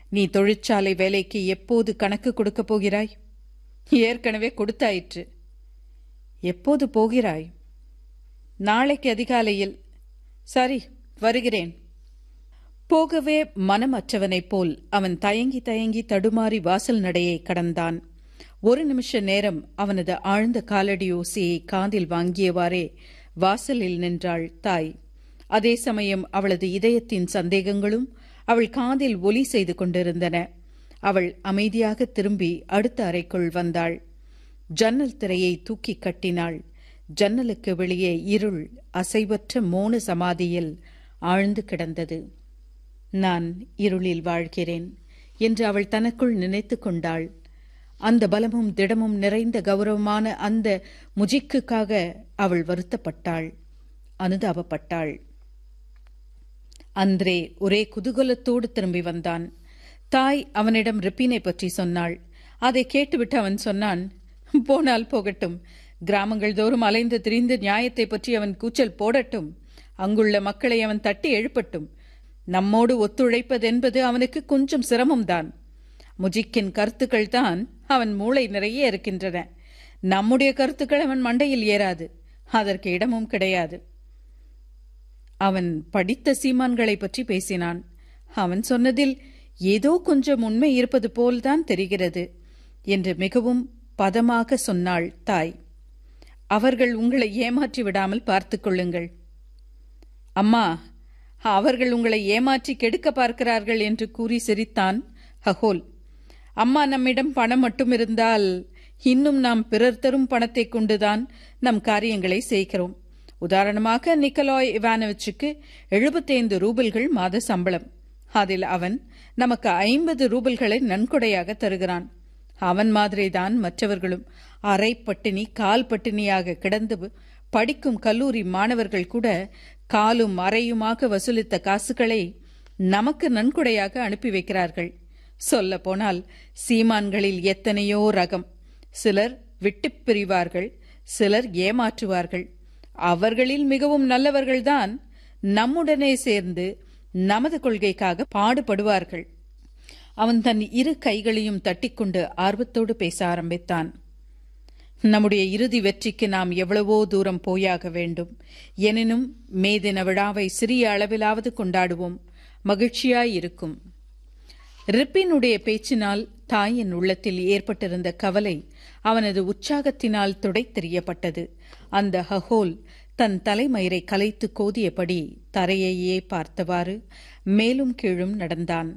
நீ தொழிற்சாலை வேலைக்கு எப்போது கணக்கு கொடுக்கப் போகிறாய் ஏற்கனவே கொடுத்தாயிற்று எப்போது போகிறாய் நாளைக்கு அதிகாலையில் சரி வருகிறேன் போகவே மனமற்றவனைப் போல் அவன் தயங்கி தயங்கி தடுமாறி வாசல் நடையை கடந்தான் ஒரு நிமிஷ நேரம் அவனது ஆழ்ந்த காலடி ஓசையை காதில் வாங்கியவாறே வாசலில் நின்றாள் தாய் அதே சமயம் அவளது இதயத்தின் சந்தேகங்களும் அவள் காதில் ஒலி செய்து கொண்டிருந்தன அவள் அமைதியாக திரும்பி அடுத்த அறைக்குள் வந்தாள் ஜன்னல் திரையை தூக்கி கட்டினாள் ஜன்னலுக்கு வெளியே இருள் அசைவற்ற மோன சமாதியில் ஆழ்ந்து கிடந்தது நான் இருளில் வாழ்கிறேன் என்று அவள் தனக்குள் நினைத்து கொண்டாள் அந்த பலமும் திடமும் நிறைந்த கௌரவமான அந்த முஜிக்குக்காக அவள் வருத்தப்பட்டாள் அனுதாபப்பட்டாள் அன்றே ஒரே குதூகலத்தோடு திரும்பி வந்தான் தாய் அவனிடம் ரிப்பினை பற்றி சொன்னாள் அதை கேட்டுவிட்டு அவன் சொன்னான் போனால் போகட்டும் கிராமங்கள் தோறும் அலைந்து திரிந்து நியாயத்தை பற்றி அவன் கூச்சல் போடட்டும் அங்குள்ள மக்களை அவன் தட்டி எழுப்பட்டும் நம்மோடு ஒத்துழைப்பதென்பது அவனுக்கு கொஞ்சம் சிரமம்தான் முஜிக்கின் கருத்துக்கள் தான் அவன் மூளை நிறைய இருக்கின்றன நம்முடைய கருத்துக்கள் அவன் மண்டையில் ஏறாது அதற்கு இடமும் கிடையாது அவன் படித்த சீமான்களை பற்றி பேசினான் அவன் சொன்னதில் ஏதோ கொஞ்சம் உண்மை இருப்பது போல்தான் தெரிகிறது என்று மிகவும் பதமாக சொன்னாள் தாய் அவர்கள் உங்களை ஏமாற்றி விடாமல் பார்த்துக் கொள்ளுங்கள் அம்மா அவர்கள் உங்களை ஏமாற்றி கெடுக்க பார்க்கிறார்கள் என்று கூறி சிரித்தான் ஹகோல் அம்மா நம்மிடம் பணம் மட்டும் இருந்தால் இன்னும் நாம் பிறர் தரும் பணத்தை கொண்டுதான் நம் காரியங்களை செய்கிறோம் உதாரணமாக நிக்கலாய் இவானோவிச்சுக்கு எழுபத்தைந்து ரூபல்கள் மாத சம்பளம் அதில் அவன் நமக்கு ஐம்பது ரூபல்களை நன்கொடையாக தருகிறான் அவன் மாதிரிதான் மற்றவர்களும் அரை பட்டினி கால் பட்டினியாக கிடந்து படிக்கும் கல்லூரி மாணவர்கள் கூட காலும் அறையுமாக வசூலித்த காசுகளை நமக்கு நன்கொடையாக அனுப்பி வைக்கிறார்கள் சொல்ல போனால் சீமான்களில் எத்தனையோ ரகம் சிலர் விட்டுப் பிரிவார்கள் சிலர் ஏமாற்றுவார்கள் அவர்களில் மிகவும் நல்லவர்கள்தான் நம்முடனே சேர்ந்து நமது கொள்கைக்காக பாடுபடுவார்கள் அவன் தன் இரு கைகளையும் தட்டிக்கொண்டு ஆர்வத்தோடு பேச ஆரம்பித்தான் நம்முடைய இறுதி வெற்றிக்கு நாம் எவ்வளவோ தூரம் போயாக வேண்டும் எனினும் மே தின விழாவை சிறிய அளவிலாவது கொண்டாடுவோம் மகிழ்ச்சியாயிருக்கும் ரிப்பினுடைய பேச்சினால் தாயின் உள்ளத்தில் ஏற்பட்டிருந்த கவலை அவனது உற்சாகத்தினால் துடைத்தெறியப்பட்டது அந்த ஹஹோல் தன் தலைமயிரை கலைத்து கோதியபடி தரையையே பார்த்தவாறு மேலும் கீழும் நடந்தான்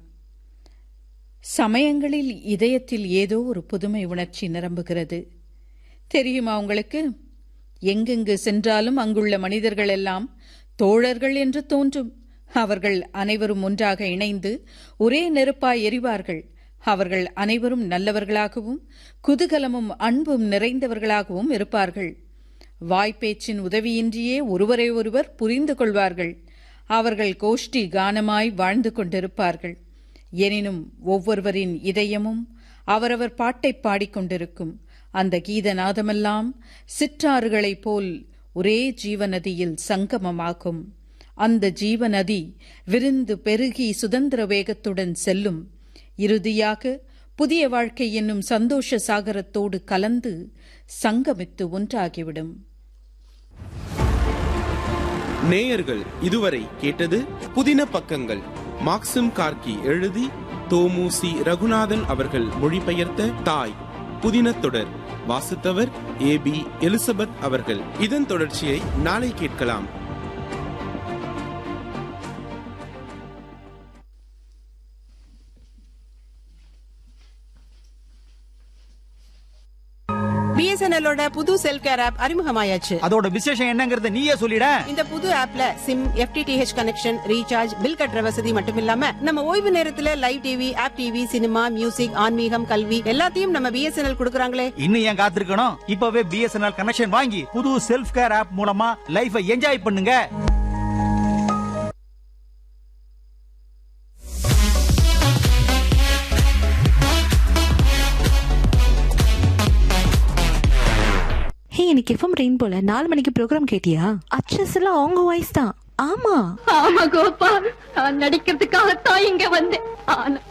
சமயங்களில் இதயத்தில் ஏதோ ஒரு புதுமை உணர்ச்சி நிரம்புகிறது தெரியுமா உங்களுக்கு எங்கெங்கு சென்றாலும் அங்குள்ள மனிதர்கள் எல்லாம் தோழர்கள் என்று தோன்றும் அவர்கள் அனைவரும் ஒன்றாக இணைந்து ஒரே நெருப்பாய் எரிவார்கள் அவர்கள் அனைவரும் நல்லவர்களாகவும் குதூகலமும் அன்பும் நிறைந்தவர்களாகவும் இருப்பார்கள் வாய்ப்பேச்சின் உதவியின்றியே ஒருவரை ஒருவர் புரிந்து கொள்வார்கள் அவர்கள் கோஷ்டி கானமாய் வாழ்ந்து கொண்டிருப்பார்கள் எனினும் ஒவ்வொருவரின் இதயமும் அவரவர் பாட்டை பாடிக்கொண்டிருக்கும் அந்த கீதநாதமெல்லாம் சிற்றாறுகளைப் போல் ஒரே ஜீவநதியில் சங்கமமாகும் அந்த ஜீவநதி விருந்து பெருகி சுதந்திர வேகத்துடன் செல்லும் இறுதியாக புதிய வாழ்க்கை என்னும் சந்தோஷ சாகரத்தோடு கலந்து சங்கமித்து ஒன்றாகிவிடும் நேயர்கள் இதுவரை கேட்டது புதின பக்கங்கள் மாக்சிம் கார்கி எழுதி தோமு சி ரகுநாதன் அவர்கள் மொழிபெயர்த்த தாய் புதின தொடர் வாசித்தவர் ஏ பி எலிசபெத் அவர்கள் இதன் தொடர்ச்சியை நாளை கேட்கலாம் பிஎஸ்என்எல்லோட புது செல்ஃப் கேர் ஆப் அறிமுகமாயாச்சு அதோட விசேஷம் என்னங்கறத நீயே சொல்லிட இந்த புது ஆப்ல SIM FTTH connection recharge bill கட்டுற வசதி மட்டும் இல்லாம நம்ம ஓய்வு நேரத்துல live TV app TV cinema music ஆன்மீகம் கல்வி எல்லாத்தையும் நம்ம பிஎஸ்என்எல் கொடுக்கறாங்களே இன்னும் ஏன் காத்திருக்கணும் இப்பவே பிஎஸ்என்எல் கனெக்ஷன் வாங்கி புது செல்ஃப் கேர் ஆப் மூலமா லைஃபை என்ஜாய் பண்ணுங்க ஹே இன்னைக்கு எஃப்எம் ரெயின் போல நாலு மணிக்கு ப்ரோக்ராம் கேட்டியா அச்சஸ் எல்லாம் அவங்க வாய்ஸ் தான் ஆமா ஆமா கோபால் நான் நடிக்கிறதுக்காகத்தான் இங்க வந்தேன் ஆனா